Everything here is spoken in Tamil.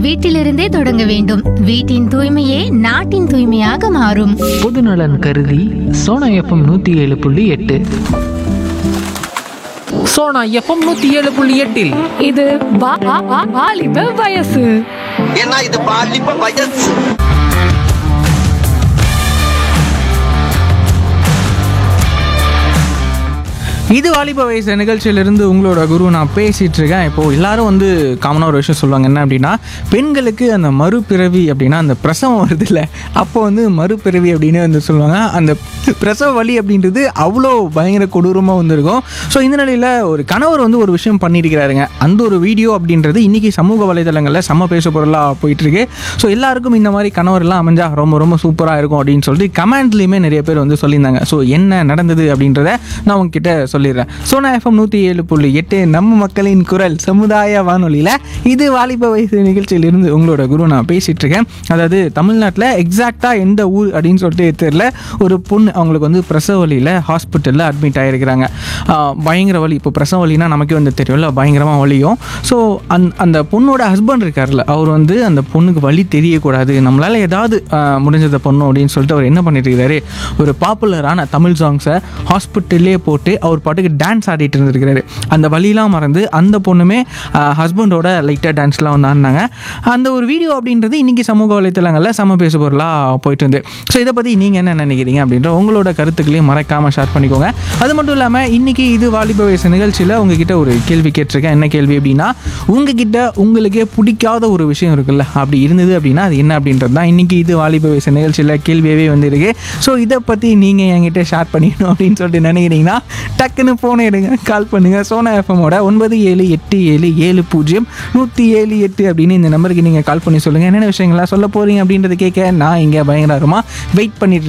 வீட்டிலிருந்தே தொடங்க வேண்டும் வீட்டின் தூய்மையே நாட்டின் தூய்மையாக மாறும் பொதுநலன் கருதி சோனா எஃப்எம் நூற்றி ஏழு புள்ளி எட்டு சோனா எஃப்எம் நூற்றி ஏழு புள்ளி எட்டில் இது வா- வா- வா- வாலிப வயசு ஏன்னா இது பாலிப்ப வயசு இது வாலிப வயசு நிகழ்ச்சியிலிருந்து உங்களோட குரு நான் பேசிட்டு இருக்கேன் இப்போ எல்லாரும் வந்து காமனாக ஒரு விஷயம் சொல்லுவாங்க என்ன அப்படின்னா பெண்களுக்கு அந்த மறுபிறவி அப்படின்னா அந்த பிரசவம் வருது இல்லை அப்போ வந்து மறுபிறவி அப்படின்னு வந்து சொல்லுவாங்க அந்த பிரசவ வலி அப்படின்றது அவ்வளோ பயங்கர கொடூரமாக வந்திருக்கும் ஸோ இந்த நிலையில் ஒரு கணவர் வந்து ஒரு விஷயம் பண்ணியிருக்கிறாருங்க அந்த ஒரு வீடியோ அப்படின்றது இன்னைக்கு சமூக வலைதளங்களில் செம்ம பேச பொருளாக போயிட்டு இருக்கு ஸோ எல்லாருக்கும் இந்த மாதிரி கணவர்லாம் அமைஞ்சா ரொம்ப ரொம்ப சூப்பராக இருக்கும் அப்படின்னு சொல்லிட்டு கமெண்ட்லேயுமே நிறைய பேர் வந்து சொல்லியிருந்தாங்க ஸோ என்ன நடந்தது அப்படின்றத நான் உங்ககிட்ட சொல்லிடுறேன் சோனா எஃப்எம் நூற்றி ஏழு புள்ளி எட்டு நம்ம மக்களின் குரல் சமுதாய வானொலியில் இது வாலிப வயசு நிகழ்ச்சியிலிருந்து உங்களோட குரு நான் பேசிகிட்டு இருக்கேன் அதாவது தமிழ்நாட்டில் எக்ஸாக்டாக எந்த ஊர் அப்படின்னு சொல்லிட்டு தெரியல ஒரு பொண்ணு அவங்களுக்கு வந்து பிரசவ வலியில் ஹாஸ்பிட்டலில் அட்மிட் ஆகிருக்கிறாங்க பயங்கர வலி இப்போ பிரசவ வலினா நமக்கே வந்து தெரியும்ல பயங்கரமாக வலியும் ஸோ அந் அந்த பொண்ணோட ஹஸ்பண்ட் இருக்கார்ல அவர் வந்து அந்த பொண்ணுக்கு வலி தெரியக்கூடாது நம்மளால் ஏதாவது ஆஹ், முடிஞ்சதை பண்ணும் அப்படின்னு சொல்லிட்டு அவர் என்ன பண்ணிட்டு இருக்காரு ஒரு பாப்புலரான தமிழ் சாங்ஸை ஹாஸ்பிட்டல்லே போட்டு அவர் பாட்டுக்கு டான்ஸ் ஆடிட்டு இருந்திருக்கிறாரு அந்த வலிலாம் மறந்து அந்த பொண்ணுமே ஹஸ்பண்டோட லைட்டாக டான்ஸ்லாம் வந்து ஆடினாங்க அந்த ஒரு வீடியோ அப்படின்றது இன்றைக்கி சமூக வலைத்தளங்களில் சம பேசு பொருளாக போயிட்டு இருந்து ஸோ இதை பற்றி நீங்கள் என்ன நினைக்கிறீங்க அப்படின்ற உங்களோட கருத்துக்களையும் மறக்காமல் ஷேர் பண்ணிக்கோங்க அது மட்டும் இல்லாமல் இன்றைக்கி இது வாலிப வயசு நிகழ்ச்சியில் உங்ககிட்ட ஒரு கேள்வி கேட்டிருக்கேன் என்ன கேள்வி அப்படின்னா உங்ககிட்ட உங்களுக்கே பிடிக்காத ஒரு விஷயம் இருக்குல்ல அப்படி இருந்தது அப்படின்னா அது என்ன அப்படின்றது தான் இன்றைக்கி இது வாலிப வயசு நிகழ்ச்சியில் கேள்வியாகவே வந்திருக்கு ஸோ இதை பற்றி நீங்கள் என்கிட்ட ஷேர் பண்ணிக்கணும் அப்படின்னு சொல்லிட்டு நினைக்கிறீங்கன்னா டக்குன்னு ஃபோனை எடுங்க கால் பண்ணுங்கள் சோனா எஃப்எம்மோட ஒன்பது ஏழு எட்டு ஏழு ஏழு பூஜ்ஜியம் நூற்றி ஏழு எட்டு அப்படின்னு இந்த நம்பருக்கு நீங்கள் கால் பண்ணி சொல்லுங்கள் என்னென்ன விஷயங்கள்லாம் சொல்ல போகிறீங்க அப்படின்றத கேட்க நான் இங்கே பயங்கரமாக வெயிட் பண்ணிட்டு